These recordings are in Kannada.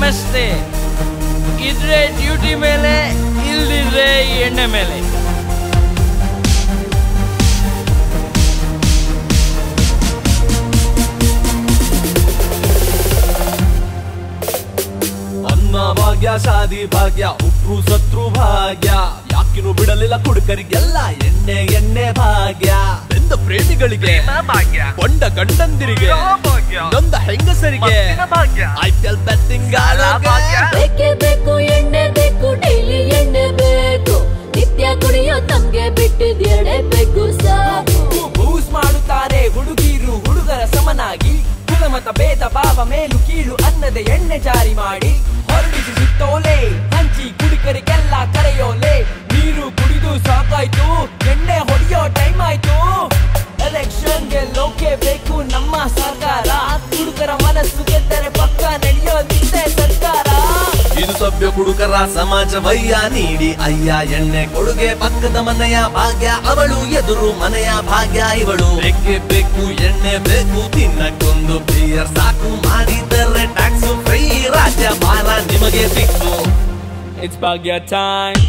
ರಸ್ತೆ ಇದ್ರೆ ಡ್ಯೂಟಿ ಮೇಲೆ ಇಲ್ದಿದ್ರೆ ಎಣ್ಣೆ ಮೇಲೆ ಅನ್ನ ಭಾಗ್ಯ ಶಾದಿ ಭಾಗ್ಯ ಉಪ್ರು ಸತ್ರು ಭಾಗ್ಯ ಯಾಕಿನೂ ಬಿಡಲಿಲ್ಲ ಕುಡುಕರಿಗೆಲ್ಲ ಎಣ್ಣೆ ಎಣ್ಣೆ ಭಾಗ್ಯ ಬೆಂದ ಪ್ರೇಮಿಗಳಿಗೆ ಭಾಗ್ಯ ಕೊಂಡ ಗಂಡಂದಿರಿಗೆ ಭಾಗ್ಯ ನೊಂದ ಹೆಂಗಸರಿಗೆ ಭಾಗ್ಯ ಐ ಪಿ ಎಲ್ ಬೆಟ್ಟಿಂಗ್ ಭಾಗ್ಯ. ಬೇಕೇ ಬೇಕು ಎಣ್ಣೆ ಬೇಕು ಡೈಲಿ ಎಣ್ಣೆ ಬೇಕು ನಿತ್ಯ ಕುಡಿಯೋ ನಮ್ಗೆ ಬಿಟ್ಟಿದ್ ಎಡೆ ಬೇಕು ಸಾಕು ಬೂಸ್ ಮಾಡುತ್ತಾರೆ ಹುಡುಗಿರು ಹುಡುಗರ ಸಮನಾಗಿ ಕುಲಮತ ಭೇದ ಭಾವ ಮೇಲು ಕೀಳು ಅನ್ನದೆ ಎಣ್ಣೆ ಜಾರಿ ಮಾಡಿ ಹೊರಡಿಸಿ ಸುತ್ತೋಲೆ ಹಂಚಿ ಕುಡಿಕರಿಗೆಲ್ಲ ಕರೆಯೋಲೆ ನೀರು ಕುಡಿದು ಸಾಕಾಯ್ತು ಎಣ್ಣೆ ಹೊಡೆಯೋ ಟೈಮ್ ಆಯ್ತು ಎಲೆಕ್ಷನ್ ಗೆಲ್ಲೋಕೆ ಬೇಕು ನಮ್ಮ ಸರ್ಕಾರ ಹುಡುಗರ ಮನಸ್ಸು ಗೆದ್ದರೆ ಪಕ್ಕ ನಡೆಯೋದಿದೆ ಸರ್ಕಾರ ಇದು ಸಭ್ಯ ಕುಡುಕರ ಸಮಾಜವಯ್ಯ ನೀಡಿ ಅಯ್ಯ ಎಣ್ಣೆ ಕೊಡುಗೆ ಪಕ್ಕದ ಮನೆಯ ಭಾಗ್ಯ ಅವಳು ಎದುರು ಮನೆಯ ಭಾಗ್ಯ ಇವಳು ಬೇಕೇ ಬೇಕು ಎಣ್ಣೆ ಬೇಕು ತಿನ್ನಕ್ಕೊಂದು ಬಿಯರ್ ಸಾಕು ಮಾಡಿದರೆ ಟ್ಯಾಕ್ಸ್ ಫ್ರೀ ರಾಜ್ಯ ಭಾರ ನಿಮಗೆ ಸಿಕ್ಕು ಇಟ್ಸ್ ಭಾಗ್ಯ time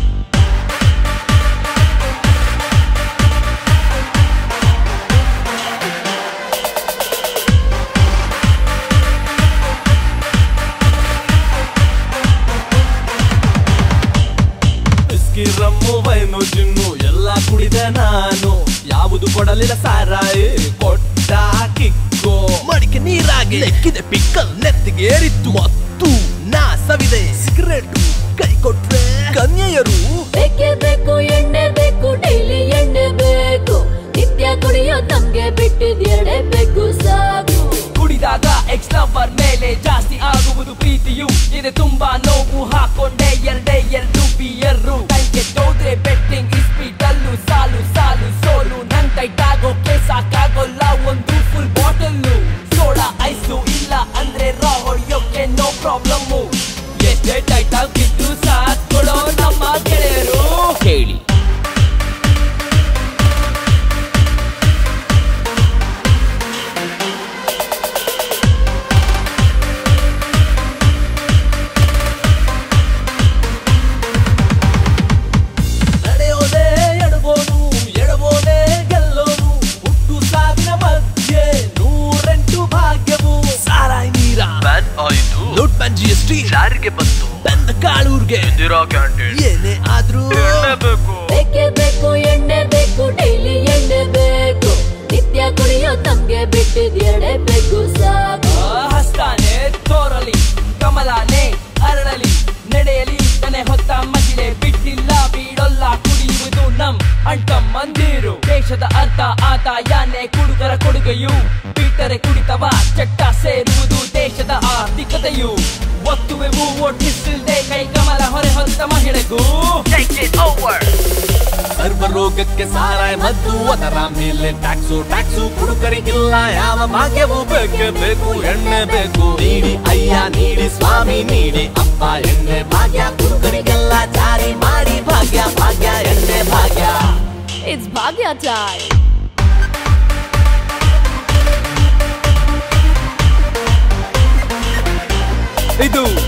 whisky rum wine gin ಎಲ್ಲ ಕುಡಿದೆ ನಾನು ಯಾವುದು ಕೊಡಲಿಲ್ಲ ಸಾರಾಯಿ ಕೊಟ್ಟ ಕಿಕ್ಕೋ ಮಡಿಕೆ ನೀರಾಗಿ ನೆಕ್ಕಿದೆ ಪಿಕ್ಕಲ್ ನೆತ್ತಿಗೆ ಏರಿತ್ತು ಮತ್ತು ನಾ ಸವಿದೆ ಸಿಗರೇಟ್ ಕೈ ಕೊಟ್ರೆ ಕನ್ಯೆಯರು ಬೇಕೇ ಬೇಕು ಎಣ್ಣೆ ಬೇಕು ಡೈಲಿ ಎಣ್ಣೆ ಬೇಕು ನಿತ್ಯ ಕುಡಿಯೋ ನಮ್ಗೆ ಬಿಟ್ಟಿದ್ ಎಡೆ ಬೇಕು ಸಾಕು ಕುಡಿದಾಗ ಎಕ್ಸ್ ಲವರ್ ಮೇಲೆ ಜಾಸ್ತಿ ಆಗುವುದು ಪ್ರೀತಿಯು ಇದೆ ತುಂಬಾ ನೋವು ಹಾಕೊಂಡೆ ಎರಡೇ ಎರಡು ಬಿಯರ್ರು ಕೈಗೆ ತೋದ್ರೆ ಬೆಟ್ಟಿಂಗ್ ಇಸ್ಪೀಟಲ್ಲು ಸಾಲು ಸಾಲು ಸೋಲು ನನ್ ಟೈಟ್ ಆಗೋಕೆ ಸಾಕಾಗೋಲ್ಲ ಒಂದು ಫುಲ್ ಬಾಟಲ್ಲು ಸೋಡಾ ಐಸು ಇಲ್ಲ ಅಂದ್ರೆ ರಾ ಹೊಡೆಯೋಕೆ ನೋ ಪ್ರಾಬ್ಲಮ್ಮು ಎಷ್ಟೇ ಟೈಟ್ ಆಗಿದ್ರು ಸಾಕೊಳ್ಳೋ ನಮ್ಮ ಗೆಳೆಯರು ಕೇಳಿ ನಡೆಯೋದೇ ಎಡಬೋನು ಎಡಬೋನೇ ಗೆಲ್ಲೋನು ಹುಟ್ಟು ಸಾವಿನ ಮಧ್ಯೆ ನೂರೆಂಟು ಭಾಗ್ಯವು ಸಾರಾಯಿ ನೀರ ಬ್ಯಾನ್ ಆಯಿತು note ban G S T ಜಾರಿಗೆ ಬಂತು ಬೆಂದ ಕಾಳೂರ್ಗೆ ಇಂದಿರಾ ಕ್ಯಾಂಟೀನ್ ಏನೇ ಆದ್ರೂ ಎಣ್ಣೆ ಬೇಕು ಬೇಕೇ ಬೇಕು ಎಣ್ಣೆ ಬೇಕು ಡೈಲಿ ಎಣ್ಣೆ ಬೇಕು ನಿತ್ಯ ಕುಡಿಯೋ ನಮ್ಗೆ ಬಿಟ್ಟಿದ್ ಎಡೆ ಬೇಕು ಸಾಕು ಹಸ್ತಾನೆ ತೋರಲಿ ಕಮಲಾನೆ ಅರಳಲಿ ನಡೆಯಲಿ ತನೆ ಹೊತ್ತ ಮಹಿಳೆ ಬಿಟ್ಟಿಲ್ಲ ಬೀಡೊಲ್ಲ ಕುಡಿಯುವುದು ನಮ್ ಅಂಟ ಮಂದಿರು ದೇಶದ ಅರ್ಥ ಆತ ಯಾನೆ ಕುಡುಕರ ಕೊಡುಗೆಯು ಬಿಟ್ಟರೆ ಕುಡಿತವ ಚಟ್ಟ ಸೇರುವುದು ದೇಶದ ಆರ್ಥಿಕತೆಯು ಒತ್ತುವೆವು ಒಟ್ಟಿಸಿಲ್ದೆ ಕೈ ಕಮಲ ಹೊರೆ ಹೊತ್ತ ಮಹಿಳೆಗೂ ಟೇಕ್ ಇಟ್ ಓವರ್ ಸರ್ವ ರೋಗಕ್ಕೆ ಸಾರಾಯಿ ಮತ್ತು ಅದರ ಮೇಲೆ ಟ್ಯಾಕ್ಸು ಟ್ಯಾಕ್ಸು ಕುಡುಕರಿಗಿಲ್ಲ ಯಾವ ಭಾಗ್ಯವು ಬೇಕೇ ಬೇಕು ಎಣ್ಣೆ ಬೇಕು ನೀಡಿ ಅಯ್ಯ ನೀಡಿ ಸ್ವಾಮಿ ನೀಡಿ ಅಪ್ಪ ಎಣ್ಣೆ ಭಾಗ್ಯ ಕುಡುಕರಿಗೆಲ್ಲ ಜಾರಿ ಮಾಡಿ ಭಾಗ್ಯ ಭಾಗ್ಯ ಎಣ್ಣೆ ಭಾಗ್ಯ ಇಟ್ಸ್ ಭಾಗ್ಯ ಟೈಮ್ ಇದು